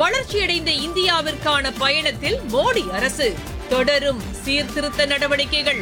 வளர்ச்சியடைந்த இந்தியாவிற்கான பயணத்தில் மோடி அரசு தொடரும் சீர்திருத்த நடவடிக்கைகள்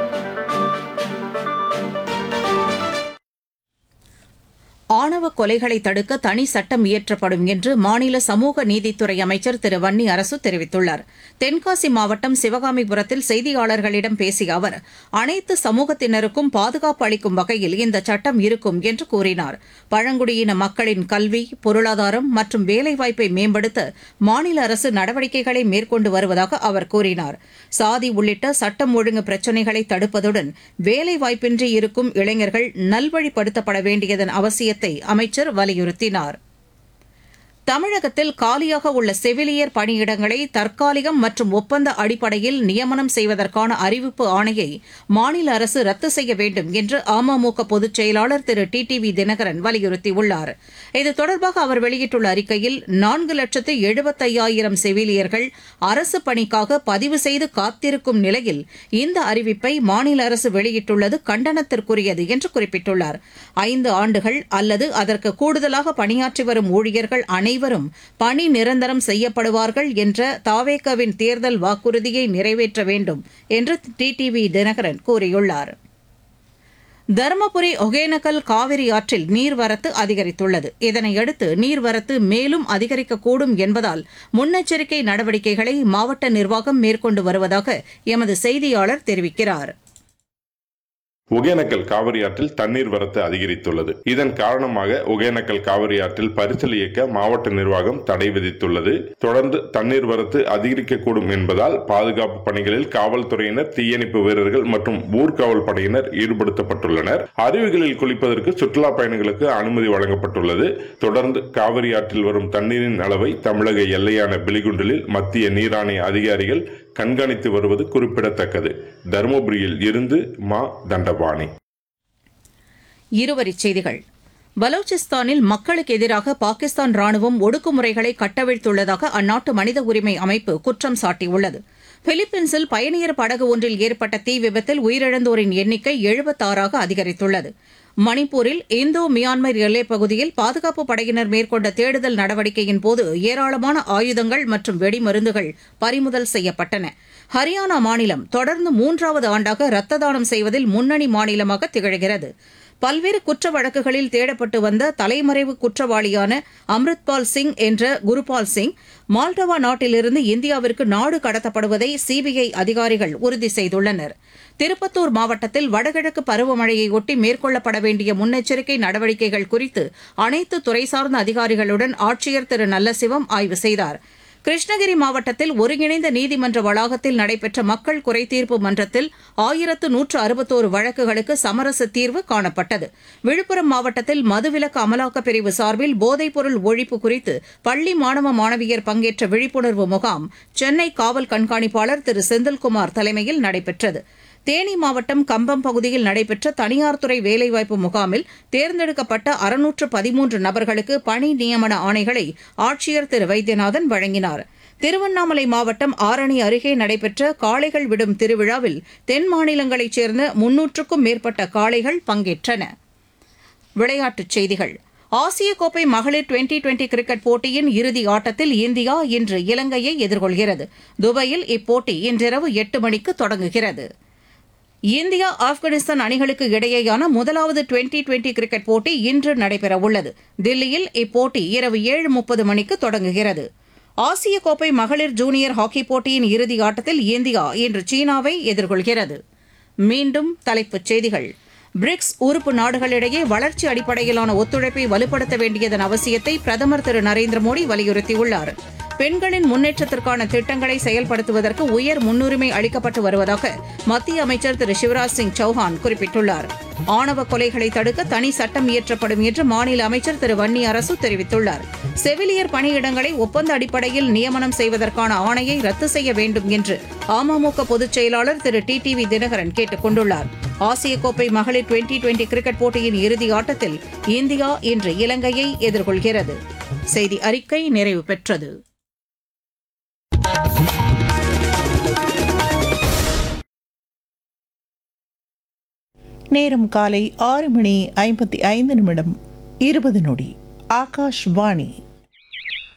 ஆணவ கொலைகளை தடுக்க தனி சட்டம் இயற்றப்படும் என்று மாநில சமூக நீதித்துறை அமைச்சர் திரு வன்னி அரசு தெரிவித்துள்ளார் தென்காசி மாவட்டம் சிவகாமிபுரத்தில் செய்தியாளர்களிடம் பேசிய அவர் அனைத்து சமூகத்தினருக்கும் பாதுகாப்பு அளிக்கும் வகையில் இந்த சட்டம் இருக்கும் என்று கூறினார் பழங்குடியின மக்களின் கல்வி பொருளாதாரம் மற்றும் வேலைவாய்ப்பை மேம்படுத்த மாநில அரசு நடவடிக்கைகளை மேற்கொண்டு வருவதாக அவர் கூறினார் சாதி உள்ளிட்ட சட்டம் ஒழுங்கு பிரச்சினைகளை தடுப்பதுடன் வேலைவாய்ப்பின்றி இருக்கும் இளைஞர்கள் நல்வழிப்படுத்தப்பட வேண்டியதன் அவசியத்தை அமைச்சர் வலியுறுத்தினார் தமிழகத்தில் காலியாக உள்ள செவிலியர் பணியிடங்களை தற்காலிகம் மற்றும் ஒப்பந்த அடிப்படையில் நியமனம் செய்வதற்கான அறிவிப்பு ஆணையை மாநில அரசு ரத்து செய்ய வேண்டும் என்று அமமுக பொதுச் செயலாளர் Thiru T T V Dhinakaran வலியுறுத்தியுள்ளார் இது தொடர்பாக அவர் வெளியிட்டுள்ள அறிக்கையில் நான்கு லட்சத்து எழுபத்தையாயிரம் செவிலியர்கள் அரசு பணிக்காக பதிவு செய்து காத்திருக்கும் நிலையில் இந்த அறிவிப்பை மாநில அரசு வெளியிட்டுள்ளது கண்டனத்திற்குரியது என்று குறிப்பிட்டுள்ளார் ஐந்து ஆண்டுகள் அல்லது அதற்கு கூடுதலாக பணியாற்றி வரும் ஊழியர்கள் அனைவரும் பணி நிரந்தரம் செய்யப்படுவார்கள் என்ற தாவேகவின் தேர்தல் வாக்குறுதியை நிறைவேற்ற வேண்டும் என்று டிடிவி தினகரன் கூறியுள்ளார் தருமபுரி ஒகேனக்கல் காவிரி ஆற்றில் நீர்வரத்து அதிகரித்துள்ளது இதனையடுத்து நீர்வரத்து மேலும் அதிகரிக்கக்கூடும் என்பதால் முன்னெச்சரிக்கை நடவடிக்கைகளை மாவட்ட நிர்வாகம் மேற்கொண்டு வருவதாக எமது செய்தியாளர் தெரிவிக்கிறார் ஒகேனக்கல் காவிரி ஆற்றில் தண்ணீர் வரத்து அதிகரித்துள்ளது இதன் காரணமாக ஒகேனக்கல் காவிரி ஆற்றில் பரிசல் இயக்க மாவட்ட நிர்வாகம் தடை விதித்துள்ளது தொடர்ந்து தண்ணீர் வரத்து அதிகரிக்கக்கூடும் என்பதால் பாதுகாப்பு பணிகளில் காவல்துறையினர் தீயணைப்பு வீரர்கள் மற்றும் ஊர்காவல் படையினர் ஈடுபடுத்தப்பட்டுள்ளனர் அருவிகளில் குளிப்பதற்கு சுற்றுலா பயணிகளுக்கு அனுமதி வழங்கப்பட்டுள்ளது தொடர்ந்து காவிரி ஆற்றில் வரும் தண்ணீரின் அளவை தமிழக எல்லையான பிலிகுண்டலில் மத்திய நீராணைய அதிகாரிகள் கண்காணித்து வருவது குறிப்பிடத்தக்கது தருமபுரியில் இருந்து மா தண்டபாணி இருவரிச் செய்திகள் பலூச்சிஸ்தானில் மக்களுக்கு எதிராக பாகிஸ்தான் ராணுவம் ஒடுக்குமுறைகளை கட்டவிழ்த்துள்ளதாக அந்நாட்டு மனித உரிமை அமைப்பு குற்றம் சாட்டியுள்ளது பிலிப்பீன்ஸில் பயணியர் படகு ஒன்றில் ஏற்பட்ட தீ விபத்தில் உயிரிழந்தோரின் எண்ணிக்கை எழுபத்தாறாக அதிகரித்துள்ளது மணிப்பூரில் இந்தோ மியான்மர் எல்லைப் பகுதியில் பாதுகாப்பு படையினர் மேற்கொண்ட தேடுதல் நடவடிக்கையின் போது ஏராளமான ஆயுதங்கள் மற்றும் வெடிமருந்துகள் பறிமுதல் செய்யப்பட்டன ஹரியானா மாநிலம் தொடர்ந்து மூன்றாவது ஆண்டாக ரத்த தானம் செய்வதில் முன்னணி மாநிலமாக திகழ்கிறது பல்வேறு குற்ற வழக்குகளில் தேடப்பட்டு வந்த தலைமறைவு குற்றவாளியான அம்ரித்பால் சிங் என்ற குருபால் சிங் மால்டவா நாட்டிலிருந்து இந்தியாவிற்கு நாடு கடத்தப்படுவதை சிபிஐ அதிகாரிகள் உறுதி செய்துள்ளனர் திருப்பத்தூர் மாவட்டத்தில் வடகிழக்கு பருவமழையையொட்டி மேற்கொள்ளப்பட வேண்டிய முன்னெச்சரிக்கை நடவடிக்கைகள் குறித்து அனைத்து துறை சார்ந்த அதிகாரிகளுடன் ஆட்சியர் திரு நல்லசிவம் ஆய்வு செய்தார் கிருஷ்ணகிரி மாவட்டத்தில் ஒருங்கிணைந்த நீதிமன்ற வளாகத்தில் நடைபெற்ற மக்கள் குறைதீர்ப்பு மன்றத்தில் ஆயிரத்து நூற்று அறுபத்தோரு வழக்குகளுக்கு சமரச தீர்வு காணப்பட்டது விழுப்புரம் மாவட்டத்தில் மதுவிலக்கு அமலாக்கப் பிரிவு சார்பில் போதைப்பொருள் ஒழிப்பு குறித்து பள்ளி மாணவ மாணவியர் பங்கேற்ற விழிப்புணர்வு முகாம் சென்னை காவல் கண்காணிப்பாளர் திரு செந்தில்குமார் தலைமையில் நடைபெற்றது தேனி மாவட்டம் கம்பம் பகுதியில் நடைபெற்ற தனியார் துறை வேலைவாய்ப்பு முகாமில் தேர்ந்தெடுக்கப்பட்ட அறுநூற்று பதிமூன்று நபர்களுக்கு பணி நியமன ஆணைகளை ஆட்சியர் திரு வைத்தியநாதன் வழங்கினார் திருவண்ணாமலை மாவட்டம் ஆரணி அருகே நடைபெற்ற காளைகள் விடும் திருவிழாவில் தென் மாநிலங்களைச் சேர்ந்த முன்னூற்றுக்கும் மேற்பட்ட காளைகள் பங்கேற்றன விளையாட்டுச் செய்திகள் ஆசிய கோப்பை மகளிர் டுவெண்டி டுவெண்டி கிரிக்கெட் போட்டியின் இறுதி ஆட்டத்தில் இந்தியா இன்று இலங்கையை எதிர்கொள்கிறது துபாயில் இப்போட்டி இன்றிரவு எட்டு மணிக்கு தொடங்குகிறது இந்தியா ஆப்கானிஸ்தான் அணிகளுக்கு இடையேயான முதலாவது டுவெண்டி டுவெண்டி கிரிக்கெட் போட்டி இன்று நடைபெறவுள்ளது தில்லியில் இப்போட்டி இரவு ஏழு முப்பது மணிக்கு தொடங்குகிறது ஆசிய கோப்பை மகளிர் ஜூனியர் ஹாக்கி போட்டியின் இறுதி ஆட்டத்தில் இந்தியா இன்று சீனாவை எதிர்கொள்கிறது மீண்டும் தலைப்புச் செய்திகள் பிரிக்ஸ் உறுப்பு நாடுகளிடையே வளர்ச்சி அடிப்படையிலான ஒத்துழைப்பை வலுப்படுத்த வேண்டியதன் அவசியத்தை பிரதமர் திரு நரேந்திர மோடி வலியுறுத்தியுள்ளார் பெண்களின் முன்னேற்றத்திற்கான திட்டங்களை செயல்படுத்துவதற்கு உயர் முன்னுரிமை அளிக்கப்பட்டு வருவதாக மத்திய அமைச்சர் திரு சிவராஜ் சிங் சௌஹான் குறிப்பிட்டுள்ளார் ஆணவ கொலைகளை தடுக்க தனி சட்டம் இயற்றப்படும் என்று மாநில அமைச்சர் திரு வன்னி அரசு தெரிவித்துள்ளார் செவிலியர் பணியிடங்களை ஒப்பந்த அடிப்படையில் நியமனம் செய்வதற்கான ஆணையை ரத்து செய்ய வேண்டும் என்று அமமுக பொதுச் செயலாளர் Thiru T T V Dhinakaran கேட்டுக் கொண்டுள்ளார் ஆசிய கோப்பை மகளிர் டுவெண்டி டுவெண்டி கிரிக்கெட் போட்டியின் இறுதி ஆட்டத்தில் இந்தியா இன்று இலங்கையை எதிர்கொள்கிறது செய்தி அறிக்கை நிறைவு பெற்றது நேரம் காலை ஆறு மணி ஐம்பத்தி ஐந்து நிமிடம் இருபது நொடி ஆகாஷ்வாணி